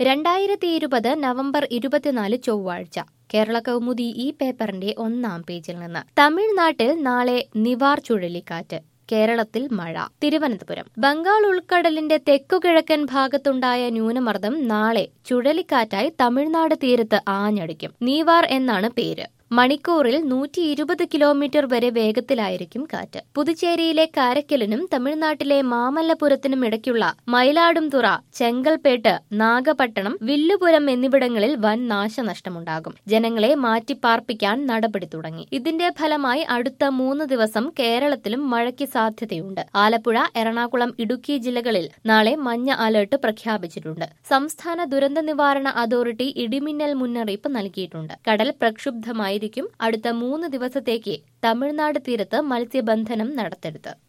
രണ്ടായിരത്തി ഇരുപത് നവംബർ ഇരുപത്തിനാല് ചൊവ്വാഴ്ച കേരള കൗമുദി ഈ പേപ്പറിന്റെ ഒന്നാം പേജിൽ നിന്ന് തമിഴ്നാട്ടിൽ നാളെ നിവാർ ചുഴലിക്കാറ്റ് കേരളത്തിൽ മഴ തിരുവനന്തപുരം ബംഗാൾ ഉൾക്കടലിന്റെ തെക്കുകിഴക്കൻ ഭാഗത്തുണ്ടായ ന്യൂനമർദ്ദം നാളെ ചുഴലിക്കാറ്റായി തമിഴ്നാട് തീരത്ത് ആഞ്ഞടിക്കും നീവാർ എന്നാണ് പേര് മണിക്കൂറിൽ നൂറ്റി ഇരുപത് കിലോമീറ്റർ വരെ വേഗത്തിലായിരിക്കും കാറ്റ് പുതുച്ചേരിയിലെ കാരക്കലിനും തമിഴ്നാട്ടിലെ മാമല്ലപുരത്തിനും ഇടയ്ക്കുള്ള മയിലാടുംതുറ ചെങ്കൽപ്പേട്ട് നാഗപട്ടണം വില്ലുപുരം എന്നിവിടങ്ങളിൽ വൻ നാശനഷ്ടമുണ്ടാകും ജനങ്ങളെ മാറ്റിപ്പാർപ്പിക്കാൻ നടപടി തുടങ്ങി ഇതിന്റെ ഫലമായി അടുത്ത മൂന്ന് ദിവസം കേരളത്തിലും മഴയ്ക്ക് സാധ്യതയുണ്ട് ആലപ്പുഴ എറണാകുളം ഇടുക്കി ജില്ലകളിൽ നാളെ മഞ്ഞ അലർട്ട് പ്രഖ്യാപിച്ചിട്ടുണ്ട് സംസ്ഥാന ദുരന്ത നിവാരണ അതോറിറ്റി ഇടിമിന്നൽ മുന്നറിയിപ്പ് നൽകിയിട്ടുണ്ട് കടൽ പ്രക്ഷുബ്ധമായി ആയിരിക്കും അടുത്ത മൂന്ന് ദിവസത്തേക്ക് തമിഴ്നാട് തീരത്ത് മത്സ്യബന്ധനം നടത്തരുത്